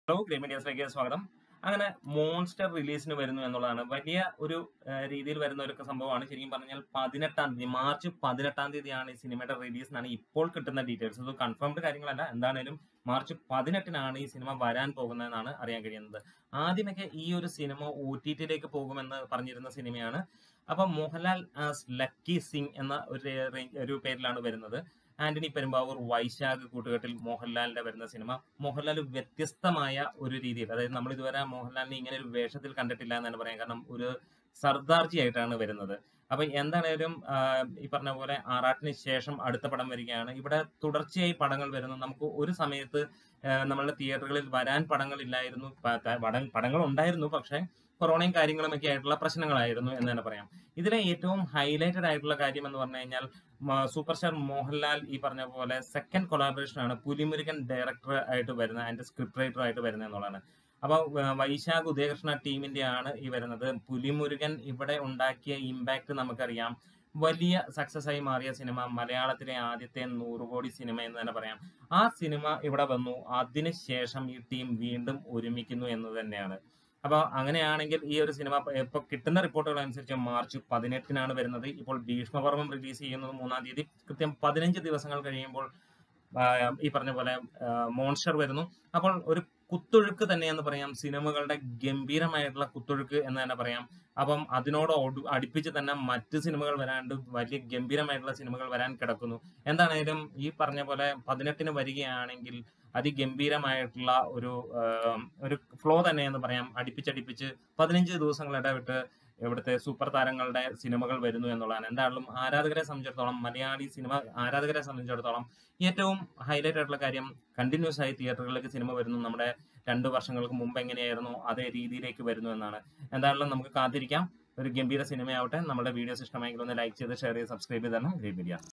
hello green മീഡിയസിലേക്ക് സ്വാഗതം അങ്ങനെ monster റിലീസിന് വരുന്നു എന്നുള്ളതാണ് വലിയ ഒരു ആ, രീതിയിൽ വരുന്ന ഒരു സംഭവമാണ് ശരിക്കും പറഞ്ഞാൽ പതിനെട്ടാം തീയതി മാർച്ച് പതിനെട്ടാം തീയതിയാണ് ഈ സിനിമയുടെ റിലീസ് എന്നാണ് ഇപ്പോൾ കിട്ടുന്ന ഡീറ്റെയിൽസ് ഇത് കൺഫേംഡ് കാര്യങ്ങളല്ല എന്താണേലും മാർച്ച് പതിനെട്ടിനാണ് ഈ സിനിമ വരാൻ പോകുന്നതെന്നാണ് അറിയാൻ കഴിയുന്നത് ആദ്യമൊക്കെ ഈ ഒരു സിനിമ ഒ ടി ടിയിലേക്ക് പോകുമെന്ന് പറഞ്ഞിരുന്ന സിനിമയാണ് അപ്പൊ മോഹൻലാൽ ആസ് ലക്കി സിംഗ് എന്ന ഒരു റേ- ഒരു പേരിലാണ് വരുന്നത് ആന്റണി പെരുമ്പാവൂർ വൈശാഖ് കൂട്ടുകെട്ടിൽ മോഹൻലാലിന്റെ വരുന്ന സിനിമ മോഹൻലാൽ വ്യത്യസ്തമായ ഒരു രീതിയിൽ അതായത് നമ്മൾ ഇതുവരെ മോഹൻലാലിനെ ഇങ്ങനെ ഒരു വേഷത്തിൽ കണ്ടിട്ടില്ല എന്ന് തന്നെ പറയാം കാരണം ഒരു സർദാർജി ആയിട്ടാണ് വരുന്നത് അപ്പൊ എന്താണേലും ആഹ്, ഈ പറഞ്ഞ പോലെ ആറാട്ടിന് ശേഷം അടുത്ത പടം വരികയാണ് ഇവിടെ തുടർച്ചയായി പടങ്ങൾ വരുന്നു നമുക്ക് ഒരു സമയത്ത് ആഹ്, നമ്മളുടെ തിയേറ്ററുകളിൽ വരാൻ പടങ്ങളില്ലായിരുന്നു പ- ക- പടം- പടങ്ങൾ ഉണ്ടായിരുന്നു പക്ഷേ കൊറോണയും കാര്യങ്ങളും ഒക്കെ ആയിട്ടുള്ള പ്രശ്നങ്ങളായിരുന്നു എന്ന് തന്നെ പറയാം ഇതിലെ ഏറ്റവും ഹൈലൈറ്റഡ് ആയിട്ടുള്ള കാര്യം എന്ന് പറഞ്ഞു കഴിഞ്ഞാൽ മ- സൂപ്പർ സ്റ്റാർ മോഹൻലാൽ ഈ പറഞ്ഞ പോലെ സെക്കൻഡ് കൊളാബറേഷൻ ആണ് പുലിമുരുകൻ ഡയറക്ടർ ആയിട്ട് വരുന്നത് അതിന്റെ സ്ക്രിപ്റ്റ് റൈറ്റർ ആയിട്ട് വരുന്നത് എന്നുള്ളതാണ് അപ്പൊ വ- വൈശാഖ് ഉദയകൃഷ്ണ ടീമിന്റെ ആണ് ഈ വരുന്നത് പുലിമുരുകൻ ഇവിടെ ഉണ്ടാക്കിയ ഇമ്പാക്ട് നമുക്കറിയാം വലിയ സക്സസ് ആയി മാറിയ സിനിമ മലയാളത്തിലെ ആദ്യത്തെ നൂറ് കോടി സിനിമ എന്ന് തന്നെ പറയാം ആ സിനിമ ഇവിടെ വന്നു അതിനുശേഷം ഈ ടീം വീണ്ടും ഒരുമിക്കുന്നു എന്ന് തന്നെയാണ് അപ്പൊ അങ്ങനെയാണെങ്കിൽ ഈ ഒരു സിനിമ ഇപ്പൊ- ഇപ്പൊ കിട്ടുന്ന റിപ്പോർട്ടുകൾ അനുസരിച്ച് മാർച്ച് പതിനെട്ടിനാണ് വരുന്നത് ഇപ്പോൾ ഭീഷ്മപർവം റിലീസ് ചെയ്യുന്നത് മൂന്നാം തീയതി കൃത്യം പതിനഞ്ച് ദിവസങ്ങൾ കഴിയുമ്പോൾ ആ, ഈ പറഞ്ഞ പോലെ മോൺസ്റ്റർ വരുന്നു അപ്പോൾ ഒരു കുത്തൊഴുക്ക് തന്നെ എന്ന് പറയാം സിനിമകളുടെ ഗംഭീരമായിട്ടുള്ള കുത്തൊഴുക്ക് എന്ന് തന്നെ പറയാം അപ്പം അതിനോട് ഒടു- അടുപ്പിച്ച് തന്നെ മറ്റ് സിനിമകൾ വരാണ്ട് വലിയ ഗംഭീരമായിട്ടുള്ള സിനിമകൾ വരാൻ കിടക്കുന്നു എന്താണേലും ഈ പറഞ്ഞ പോലെ പതിനെട്ടിന് വരികയാണെങ്കിൽ അതിഗംഭീരമായിട്ടുള്ള ഒരു ആ, ഒരു ഫ്ലോ തന്നെ എന്ന് പറയാം അടുപ്പിച്ചടുപ്പിച്ച് പതിനഞ്ച് ദിവസങ്ങൾ ഇടവിട്ട് ഇവിടുത്തെ സൂപ്പർ താരങ്ങളുടെ സിനിമകൾ വരുന്നു എന്നുള്ളതാണ് എന്തായാലും ആരാധകരെ സംബന്ധിച്ചിടത്തോളം മലയാളി സിനിമ ആരാധകരെ സംബന്ധിച്ചിടത്തോളം ഏറ്റവും ഹൈലൈറ്റ് ആയിട്ടുള്ള കാര്യം കണ്ടിന്യൂസ് ആയി തിയേറ്ററുകളിലേക്ക് സിനിമ വരുന്നു നമ്മുടെ രണ്ട് വർഷങ്ങൾക്ക് മുമ്പ് എങ്ങനെയായിരുന്നു അതേ രീതിയിലേക്ക് വരുന്നു എന്നാണ് എന്തായാലും നമുക്ക് കാത്തിരിക്കാം ഒരു ഗംഭീര സിനിമയാവട്ടെ നമ്മുടെ വീഡിയോസ് ഇഷ്ടമായെങ്കിൽ ഒന്ന് ലൈക്ക് ചെയ്ത് ഷെയർ ചെയ്ത് സബ്സ്ക്രൈബ് ചെയ്ത് തരണം ഗ്രീൻ മീഡിയ